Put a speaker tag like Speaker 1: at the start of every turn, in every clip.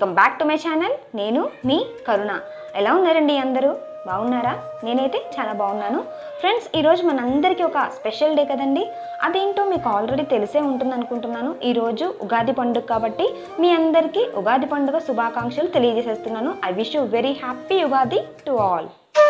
Speaker 1: welcome back to my channel నేను మీ కరుణ ఎలా ఉన్నారండి అందరూ బాగున్నారా నేనైతే చాలా బాగున్నాను ఫ్రెండ్స్ ఈరోజు మనందరికీ ఒక స్పెషల్ డే కదండి అదేంటో మీకు ఆల్రెడీ తెలిసే ఉంటుంది అనుకుంటున్నాను ఈరోజు ఉగాది పండుగ కాబట్టి మీ అందరికీ ఉగాది పండుగ శుభాకాంక్షలు తెలియజేసేస్తున్నాను I wish you very happy Ugadi to all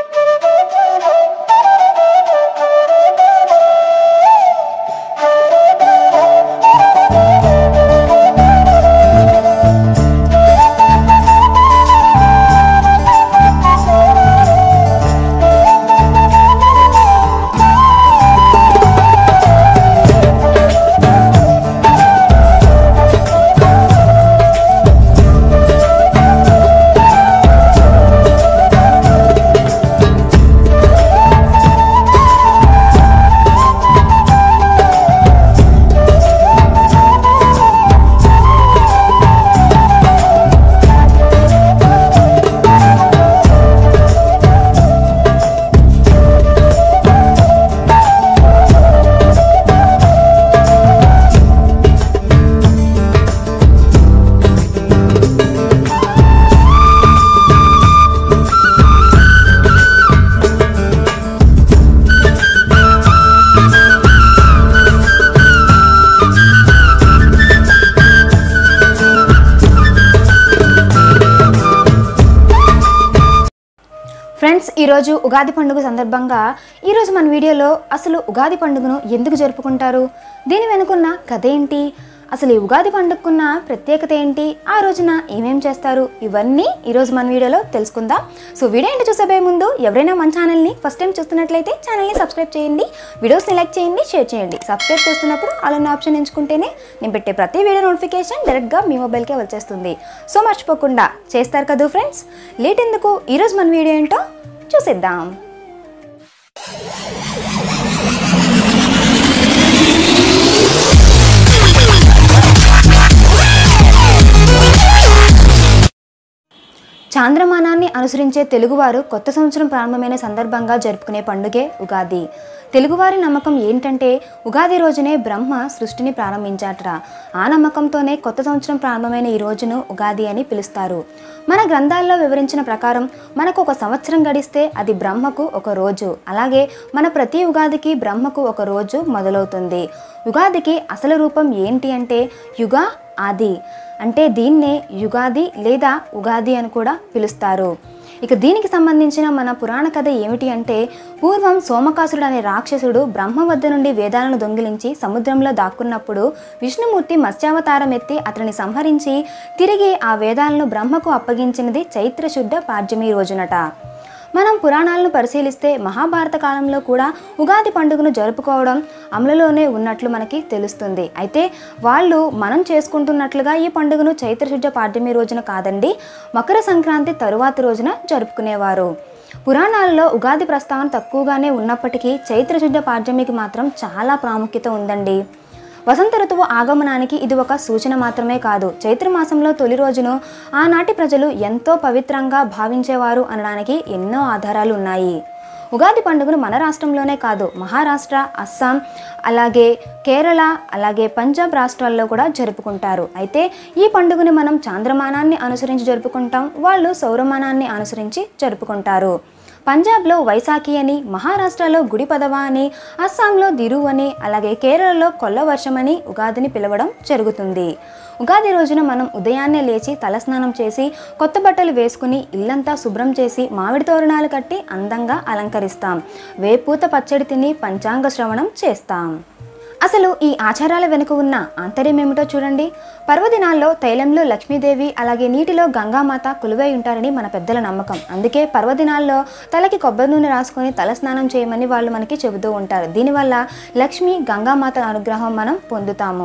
Speaker 1: friends ఈరోజు ఉగాది పండుగ సందర్భంగా ఈరోజు మన వీడియోలో అసలు ఉగాది పండుగను ఎందుకు జరుపుకుంటారు దీని వెనుకున్న కథ ఏంటి అసలు ఈ ఉగాది పండుగకున్న ప్రత్యేకత ఏంటి ఆ రోజున ఏమేం చేస్తారు ఇవన్నీ ఈరోజు మన వీడియోలో తెలుసుకుందాం సో వీడియో ఏంటి చూసే ముందు ఎవరైనా మన ఛానల్ని ఫస్ట్ టైం చూస్తున్నట్లయితే ఛానల్ని సబ్స్క్రైబ్ చేయండి వీడియోస్ని లైక్ చేయండి షేర్ చేయండి సబ్స్క్రైబ్ చేస్తున్నప్పుడు అలాన్న ఆప్షన్ ఎంచుకుంటేనే నేను పెట్టే ప్రతి వీడియో నోటిఫికేషన్ డైరెక్ట్గా మీ మొబైల్కే వచ్చేస్తుంది సో మర్చిపోకుండా చేస్తారు కదా ఫ్రెండ్స్ లేట్ ఎందుకు ఈరోజు మన వీడియో ఏంటో చూసేద్దాం చాంద్రమానాన్ని అనుసరించే తెలుగువారు కొత్త సంవత్సరం ప్రారంభమైన సందర్భంగా జరుపుకునే పండుగే ఉగాది తెలుగువారి నమ్మకం ఏంటంటే ఉగాది రోజునే బ్రహ్మ సృష్టిని ప్రారంభించాట ఆ నమ్మకంతోనే కొత్త సంవత్సరం ప్రారంభమైన ఈ రోజును ఉగాది అని పిలుస్తారు మన గ్రంథాల్లో వివరించిన ప్రకారం మనకు ఒక సంవత్సరం గడిస్తే అది బ్రహ్మకు ఒక రోజు అలాగే మన ప్రతి ఉగాదికి బ్రహ్మకు ఒక రోజు మొదలవుతుంది ఉగాదికి అసలు రూపం ఏంటి అంటే యుగ ఆది అంటే దీన్నే యుగాది లేదా ఉగాది అని కూడా పిలుస్తారు ఇక దీనికి సంబంధించిన మన పురాణ కథ ఏమిటి అంటే పూర్వం సోమకాసురుడు అనే రాక్షసుడు బ్రహ్మ వద్ద నుండి వేదాలను దొంగిలించి సముద్రంలో దాక్కున్నప్పుడు విష్ణుమూర్తి మత్స్యావతారం ఎత్తి అతన్ని సంహరించి తిరిగి ఆ వేదాలను బ్రహ్మకు అప్పగించినది చైత్ర శుద్ధ పాడ్యమి రోజునట మనం పురాణాలను పరిశీలిస్తే మహాభారత కాలంలో కూడా ఉగాది పండుగను జరుపుకోవడం అమలులోనే ఉన్నట్లు మనకి తెలుస్తుంది అయితే వాళ్ళు మనం చేసుకుంటున్నట్లుగా ఈ పండుగను చైత్రశుద్ధ పాడ్యమి రోజున కాదండి మకర సంక్రాంతి తరువాత రోజున జరుపుకునేవారు పురాణాలలో ఉగాది ప్రస్తావన తక్కువగానే ఉన్నప్పటికీ చైత్రశుద్ధ పాడ్యమికి మాత్రం చాలా ప్రాముఖ్యత ఉందండి వసంత ఋతువు ఆగమనానికి ఇది ఒక సూచన మాత్రమే కాదు చైత్రమాసంలో తొలి రోజును ఆనాటి ప్రజలు ఎంతో పవిత్రంగా భావించేవారు అనడానికి ఎన్నో ఆధారాలు ఉన్నాయి ఉగాది పండుగను మన రాష్ట్రంలోనే కాదు మహారాష్ట్ర అస్సాం అలాగే కేరళ అలాగే పంజాబ్ రాష్ట్రాల్లో కూడా జరుపుకుంటారు అయితే ఈ పండుగని మనం చాంద్రమానాన్ని అనుసరించి జరుపుకుంటాం వాళ్ళు సౌరమానాన్ని అనుసరించి జరుపుకుంటారు పంజాబ్లో వైశాఖి అని మహారాష్ట్రలో గుడి పదవ అని అస్సాంలో దిరు అని అలాగే కేరళలో కొల్ల వర్షమని ఉగాదిని పిలవడం జరుగుతుంది ఉగాది రోజున మనం ఉదయాన్నే లేచి తలస్నానం చేసి కొత్త బట్టలు వేసుకుని ఇల్లంతా శుభ్రం చేసి మామిడి తోరణాలు కట్టి అందంగా అలంకరిస్తాం వేపూత పచ్చడి తిని పంచాంగ శ్రవణం చేస్తాం అసలు ఈ ఆచారాల వెనుక ఉన్న ఆంతర్యం ఏమిటో చూడండి పర్వదినాల్లో తైలంలో లక్ష్మీదేవి అలాగే నీటిలో గంగామాత కొలువై ఉంటారని మన పెద్దల నమ్మకం అందుకే పర్వదినాల్లో తలకి కొబ్బరి నూనె రాసుకొని తల స్నానం చేయమని వాళ్ళు మనకి చెబుతూ ఉంటారు దీనివల్ల లక్ష్మి గంగామాత అనుగ్రహం మనం పొందుతాము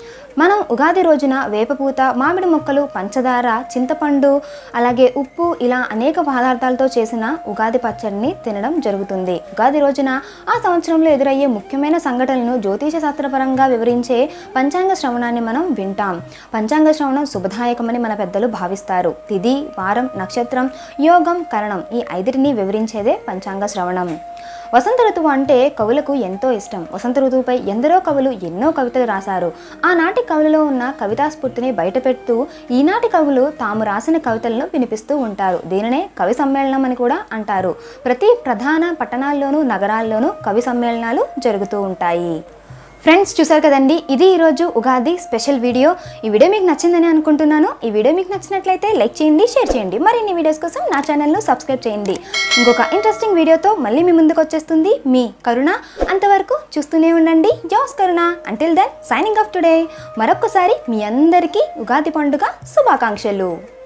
Speaker 1: మనం ఉగాది రోజున వేపపూత మామిడి మొక్కలు పంచదార చింతపండు అలాగే ఉప్పు ఇలా అనేక పదార్థాలతో చేసిన ఉగాది పచ్చడిని తినడం జరుగుతుంది ఉగాది రోజున ఆ సంవత్సరంలో ఎదురయ్యే ముఖ్యమైన సంఘటనలను జ్యోతిష శాస్త్రపరంగా వివరించే పంచాంగ శ్రవణాన్ని మనం వింటాం పంచాంగ శ్రవణం శుభదాయకమని మన పెద్దలు భావిస్తారు తిథి వారం నక్షత్రం యోగం కరణం ఈ ఐదిటిని వివరించేదే పంచాంగ శ్రవణం వసంత ఋతువు అంటే కవులకు ఎంతో ఇష్టం వసంత ఋతువుపై ఎందరో కవులు ఎన్నో కవితలు రాశారు ఆనాటి కవులలో ఉన్న కవితా స్ఫూర్తిని బయటపెడుతూ ఈనాటి కవులు తాము రాసిన కవితలను వినిపిస్తూ ఉంటారు దీనినే కవి సమ్మేళనం అని కూడా అంటారు ప్రతి ప్రధాన పట్టణాల్లోనూ నగరాల్లోనూ కవి సమ్మేళనాలు జరుగుతూ ఉంటాయి ఫ్రెండ్స్ చూసారు కదండి ఇది ఈరోజు ఉగాది స్పెషల్ వీడియో ఈ వీడియో మీకు నచ్చిందని అనుకుంటున్నాను ఈ వీడియో మీకు నచ్చినట్లయితే లైక్ చేయండి షేర్ చేయండి మరిన్ని వీడియోస్ కోసం నా ఛానల్ను సబ్స్క్రైబ్ చేయండి ఇంకొక ఇంట్రెస్టింగ్ వీడియోతో మళ్ళీ మీ ముందుకు వచ్చేస్తుంది మీ కరుణ అంతవరకు చూస్తూనే ఉండండి జాస్ Karuna until then signing off today మరొకసారి మీ అందరికీ ఉగాది పండుగ శుభాకాంక్షలు